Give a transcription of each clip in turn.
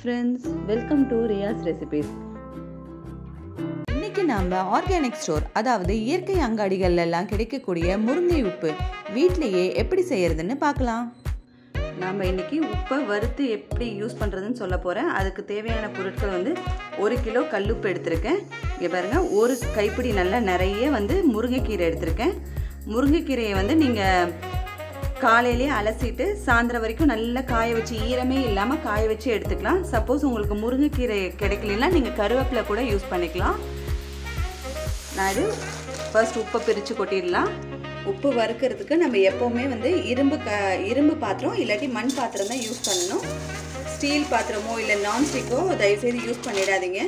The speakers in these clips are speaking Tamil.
friends welcome to Riyas recipes இன்னைக்கு நாம ஆர்கானிக் ஸ்டோர் அதாவது இயற்கை அங்காடிகள்ல எல்லாம் கிடைக்கக்கூடிய முருங்கை உப்பு வீட்டிலேயே எப்படி செய்யறதுன்னு பார்க்கலாம் நாம் இன்னைக்கு உப்பை வறுத்து எப்படி யூஸ் பண்ணுறதுன்னு சொல்ல போகிறேன் அதுக்கு தேவையான பொருட்கள் வந்து ஒரு கிலோ கல்லுப்பு எடுத்திருக்கேன் இங்கே பாருங்கள் ஒரு கைப்பிடி நல்லா நிறைய வந்து முருங்கைக்கீரை எடுத்திருக்கேன் முருங்கைக்கீரையை வந்து நீங்கள் காலையிலே அலசிட்டு சாயந்தரம் வரைக்கும் நல்லா காய வச்சு ஈரமே இல்லாமல் காய வச்சு எடுத்துக்கலாம் சப்போஸ் உங்களுக்கு முருங்கைக்கீரை கிடைக்கலனா நீங்கள் கருவேப்பிலை கூட யூஸ் பண்ணிக்கலாம் நான் இது ஃபர்ஸ்ட் உப்பை பிரித்து கொட்டிடலாம் உப்பு வறுக்கிறதுக்கு நம்ம எப்போவுமே வந்து இரும்பு க இரும்பு பாத்திரம் இல்லாட்டி மண் பாத்திரம் தான் யூஸ் பண்ணணும் ஸ்டீல் பாத்திரமோ இல்லை நான்ஸ்டிக்கோ தயவுசெய்து யூஸ் பண்ணிடாதீங்க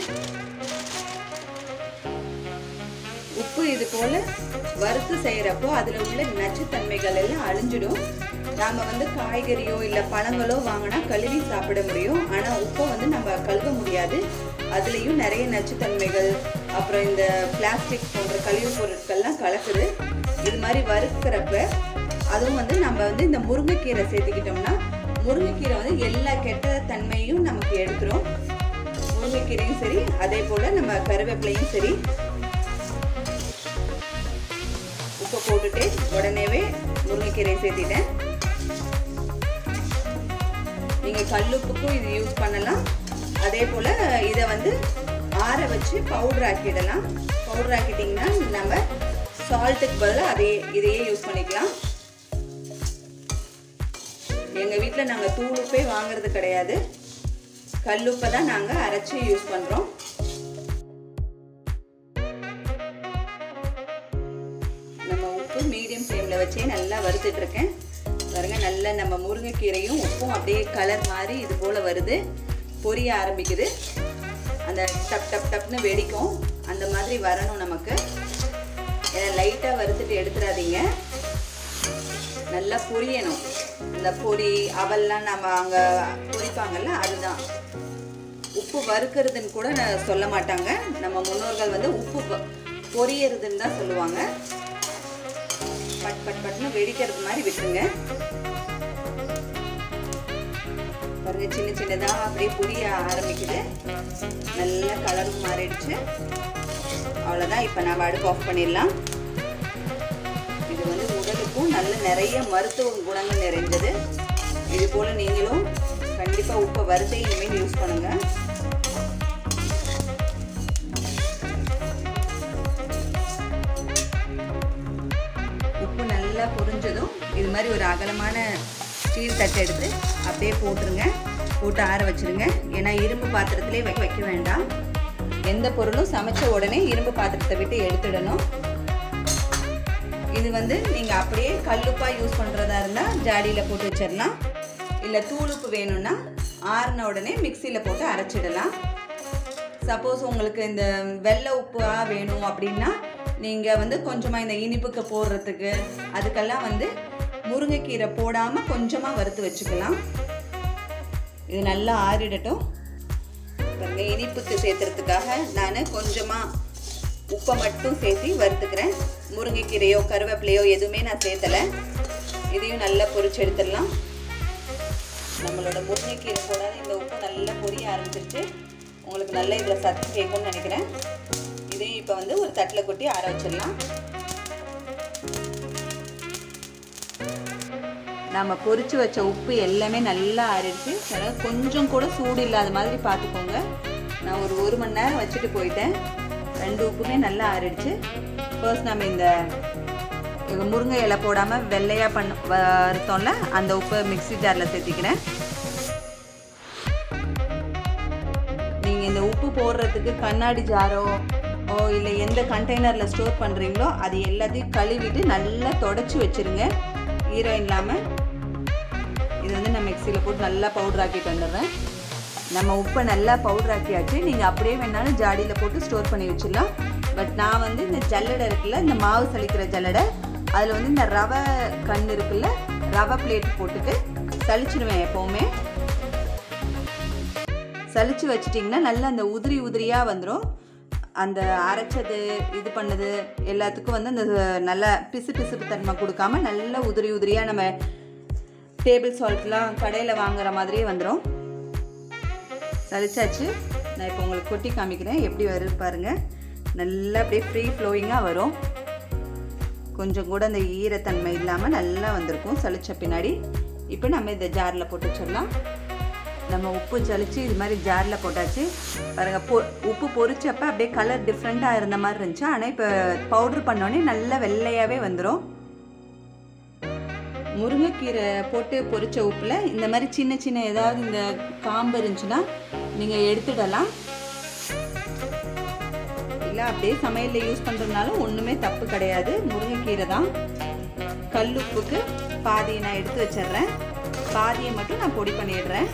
உப்பு இது போல் வறுத்து செய்கிறப்போ அதில் உள்ள நச்சுத்தன்மைகள் எல்லாம் அழிஞ்சிடும் நாம் வந்து காய்கறியோ இல்லை பழங்களோ வாங்கினா கழுவி சாப்பிட முடியும் ஆனால் உப்பை வந்து நம்ம கழுவ முடியாது அதுலேயும் நிறைய நச்சுத்தன்மைகள் அப்புறம் இந்த பிளாஸ்டிக் போன்ற கழிவு பொருட்கள்லாம் கலக்குது இது மாதிரி வறுக்கிறப்ப அதுவும் வந்து நம்ம வந்து இந்த முருங்கைக்கீரை சேர்த்துக்கிட்டோம்னா முருங்கைக்கீரை வந்து எல்லா கெட்ட தன்மையும் நமக்கு எடுத்துரும் முருங்கைக்கீரையும் சரி அதே போல் நம்ம கருவேப்பிலையும் சரி உப்பை போட்டுட்டு உடனேவே முருங்கைக்கீரை சேர்த்திட்டேன் நீங்கள் கல்லுப்புக்கும் இது யூஸ் பண்ணலாம் அதே போல் இதை வந்து ஆற வச்சு பவுடர் ஆக்கிடலாம் பவுடர் ஆக்கிட்டிங்கன்னா நம்ம சால்ட்டுக்கு பதிலாக அதே இதையே யூஸ் பண்ணிக்கலாம் எங்கள் வீட்டில் நாங்கள் தூளுப்பே வாங்குறது கிடையாது கல்லுப்பை தான் நாங்கள் அரைச்சி யூஸ் பண்ணுறோம் நம்ம உப்பு மீடியம் ஃப்ளேமில் வச்சே நல்லா வறுத்துட்டு இருக்கேன் பாருங்க நல்லா நம்ம முருங்கைக்கீரையும் உப்பும் அப்படியே கலர் மாதிரி இது போல் வருது பொரிய ஆரம்பிக்குது அந்த டப் டப் டப்னு வெடிக்கும் அந்த மாதிரி வரணும் நமக்கு ஏன்னா லைட்டாக வறுத்துட்டு எடுத்துடாதீங்க நல்லா பொரியணும் இந்த பொரி அவல்லாம் நம்ம அங்கே பொரிப்பாங்கல்ல அதுதான் உப்பு வறுக்கிறதுன்னு கூட நான் சொல்ல மாட்டாங்க நம்ம முன்னோர்கள் வந்து உப்பு பொரியறதுன்னு தான் சொல்லுவாங்க பட் பட் பட்னு வெடிக்கிறது மாதிரி விட்டுருங்க பாருங்க சின்ன சின்னதாக அப்படியே புரிய ஆரம்பிக்குது நல்ல கலரும் மாறிடுச்சு அவ்வளோதான் இப்போ நம்ம அடுப்பு ஆஃப் பண்ணிடலாம் இது வந்து உடலுக்கும் நல்ல நிறைய மருத்துவ குணங்கள் நிறைஞ்சது இது போல் நீங்களும் கண்டிப்பாக உப்பை வறுத்தே இனிமேல் யூஸ் பண்ணுங்கள் உப்பு நல்லா பொரிஞ்சதும் இது மாதிரி ஒரு அகலமான ஸ்டீல் தட்டை எடுத்து அப்படியே போட்டுருங்க போட்டு ஆற வச்சுருங்க ஏன்னா இரும்பு பாத்திரத்திலே வைக்க வைக்க வேண்டாம் எந்த பொருளும் சமைச்ச உடனே இரும்பு பாத்திரத்தை விட்டு எடுத்துடணும் இது வந்து நீங்கள் அப்படியே கல்லுப்பாக யூஸ் பண்ணுறதா இருந்தால் ஜாடியில் போட்டு வச்சிடலாம் இல்லை தூளுப்பு வேணும்னா ஆறின உடனே மிக்சியில் போட்டு அரைச்சிடலாம் சப்போஸ் உங்களுக்கு இந்த வெள்ளை உப்பாக வேணும் அப்படின்னா நீங்கள் வந்து கொஞ்சமாக இந்த இனிப்புக்கு போடுறதுக்கு அதுக்கெல்லாம் வந்து முருங்கைக்கீரை போடாமல் கொஞ்சமாக வறுத்து வச்சுக்கலாம் இது நல்லா ஆறிடட்டும் பாருங்க இனிப்புக்கு சேர்த்துறதுக்காக நான் கொஞ்சமாக உப்பை மட்டும் சேர்த்து வறுத்துக்கிறேன் முருங்கைக்கீரையோ கருவேப்பிலையோ எதுவுமே நான் சேர்த்தலை இதையும் நல்லா பொரிச்சு எடுத்துடலாம் நம்மளோட முருங்கைக்கீரை போடாத இந்த உப்பு நல்லா பொரிய ஆரம்பிச்சிருச்சு உங்களுக்கு நல்ல இதில் சத்து கேட்கும்னு நினைக்கிறேன் இதையும் இப்போ வந்து ஒரு தட்டில் கொட்டி ஆற வச்சிடலாம் நம்ம பொரிச்சு வச்ச உப்பு எல்லாமே நல்லா ஆறிடுச்சு அதனால் கொஞ்சம் கூட சூடு இல்லாத மாதிரி பார்த்துக்கோங்க நான் ஒரு ஒரு மணி நேரம் வச்சுட்டு போயிட்டேன் ரெண்டு உப்புமே நல்லா ஆறிடுச்சு ஃபர்ஸ்ட் நம்ம இந்த முருங்கை இலை போடாமல் வெள்ளையாக பண்ண வறுத்தோம்ல அந்த உப்பை மிக்சி ஜாரில் சேர்த்திக்கிறேன் நீங்கள் இந்த உப்பு போடுறதுக்கு கண்ணாடி ஜாரோ ஓ இல்லை எந்த கண்டெய்னரில் ஸ்டோர் பண்ணுறீங்களோ அது எல்லாத்தையும் கழுவிட்டு நல்லா தொடச்சி வச்சுருங்க ஈரம் இல்லாமல் இது வந்து நான் மிக்சியில் போட்டு நல்லா பவுடர் ஆக்கிட்டு வந்துடுறேன் நம்ம உப்பை நல்லா பவுடர் ஆக்கியாச்சு நீங்கள் அப்படியே வேணாலும் ஜாடியில் போட்டு ஸ்டோர் பண்ணி வச்சிடலாம் பட் நான் வந்து இந்த ஜல்லடை இருக்குல்ல இந்த மாவு சலிக்கிற ஜல்லடை அதில் வந்து இந்த ரவை கண் இருக்குல்ல ரவை பிளேட் போட்டுட்டு சலிச்சிடுவேன் எப்போவுமே சலிச்சு வச்சிட்டிங்கன்னா நல்லா அந்த உதிரி உதிரியாக வந்துடும் அந்த அரைச்சது இது பண்ணது எல்லாத்துக்கும் வந்து அந்த நல்ல பிசு பிசுப்பு தன்மை கொடுக்காம நல்ல உதிரி உதிரியாக நம்ம டேபிள் சால்ட்லாம் கடையில் வாங்குற மாதிரியே வந்துடும் சளிச்சாச்சு நான் இப்போ உங்களுக்கு கொட்டி காமிக்கிறேன் எப்படி வருது பாருங்கள் நல்லா அப்படியே ஃப்ரீ ஃப்ளோயிங்காக வரும் கொஞ்சம் கூட அந்த ஈரத்தன்மை இல்லாமல் நல்லா வந்திருக்கும் சளிச்ச பின்னாடி இப்போ நம்ம இந்த ஜாரில் போட்டு வச்சிடலாம் நம்ம உப்பு சளிச்சு இது மாதிரி ஜாரில் போட்டாச்சு பாருங்கள் பொ உப்பு பொரிச்சப்ப அப்படியே கலர் டிஃப்ரெண்ட்டாக இருந்த மாதிரி இருந்துச்சு ஆனால் இப்போ பவுட்ரு பண்ணோடனே நல்லா வெள்ளையாகவே வந்துடும் முருங்கைக்கீரை போட்டு பொரிச்ச உப்பில் இந்த மாதிரி சின்ன சின்ன ஏதாவது இந்த காம்பு இருந்துச்சுன்னா நீங்கள் எடுத்துடலாம் இல்லை அப்படியே சமையலில் யூஸ் பண்ணுறதுனால ஒன்றுமே தப்பு கிடையாது முருங்கைக்கீரை தான் கல்லுப்புக்கு பாதியை நான் எடுத்து வச்சிடுறேன் பாதியை மட்டும் நான் பொடி பண்ணிடுறேன்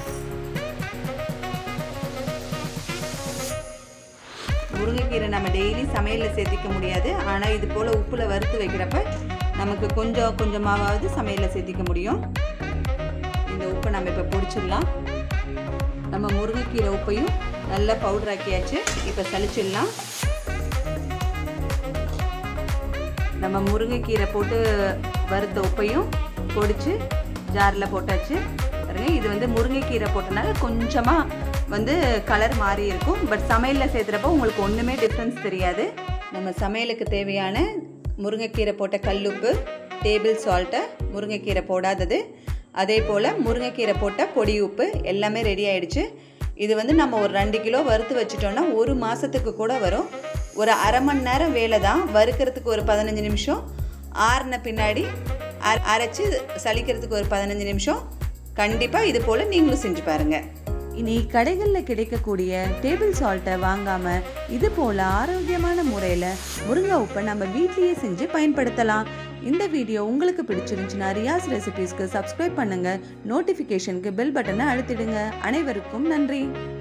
முருங்கைக்கீரை நம்ம டெய்லி சமையலில் சேர்த்திக்க முடியாது ஆனால் இது போல் உப்பில் வறுத்து வைக்கிறப்ப நமக்கு கொஞ்சம் கொஞ்சமாவது சமையலில் சேர்த்திக்க முடியும் இந்த உப்பை நம்ம இப்போ பிடிச்சிடலாம் நம்ம முருங்கைக்கீரை உப்பையும் நல்லா பவுடர் ஆக்கியாச்சு இப்போ சளிச்சிடலாம் நம்ம முருங்கைக்கீரை போட்டு வறுத்த உப்பையும் பொடிச்சு ஜாரில் போட்டாச்சு பாருங்க இது வந்து முருங்கைக்கீரை போட்டனால கொஞ்சமாக வந்து கலர் மாறி இருக்கும் பட் சமையலில் சேர்த்துறப்போ உங்களுக்கு ஒன்றுமே டிஃப்ரென்ஸ் தெரியாது நம்ம சமையலுக்கு தேவையான முருங்கைக்கீரை போட்ட கல்லுப்பு டேபிள் சால்ட்டு முருங்கைக்கீரை போடாதது அதே போல் முருங்கைக்கீரை போட்ட பொடி உப்பு எல்லாமே ரெடி ஆயிடுச்சு இது வந்து நம்ம ஒரு ரெண்டு கிலோ வறுத்து வச்சுட்டோம்னா ஒரு மாதத்துக்கு கூட வரும் ஒரு அரை மணி நேரம் வேலை தான் வறுக்கிறதுக்கு ஒரு பதினஞ்சு நிமிஷம் ஆறின பின்னாடி அரைச்சி சலிக்கிறதுக்கு ஒரு பதினஞ்சு நிமிஷம் கண்டிப்பாக இது போல் நீங்களும் செஞ்சு பாருங்கள் இனி கடைகளில் கிடைக்கக்கூடிய டேபிள் சால்ட்டை வாங்காமல் இது போல் ஆரோக்கியமான முறையில் முருங்கை உப்பை நம்ம வீட்லேயே செஞ்சு பயன்படுத்தலாம் இந்த வீடியோ உங்களுக்கு பிடிச்சிருந்துச்சுன்னா ரியாஸ் ரெசிபீஸ்க்கு சப்ஸ்கிரைப் பண்ணுங்கள் நோட்டிஃபிகேஷனுக்கு பெல் பட்டனை அழுத்திடுங்க அனைவருக்கும் நன்றி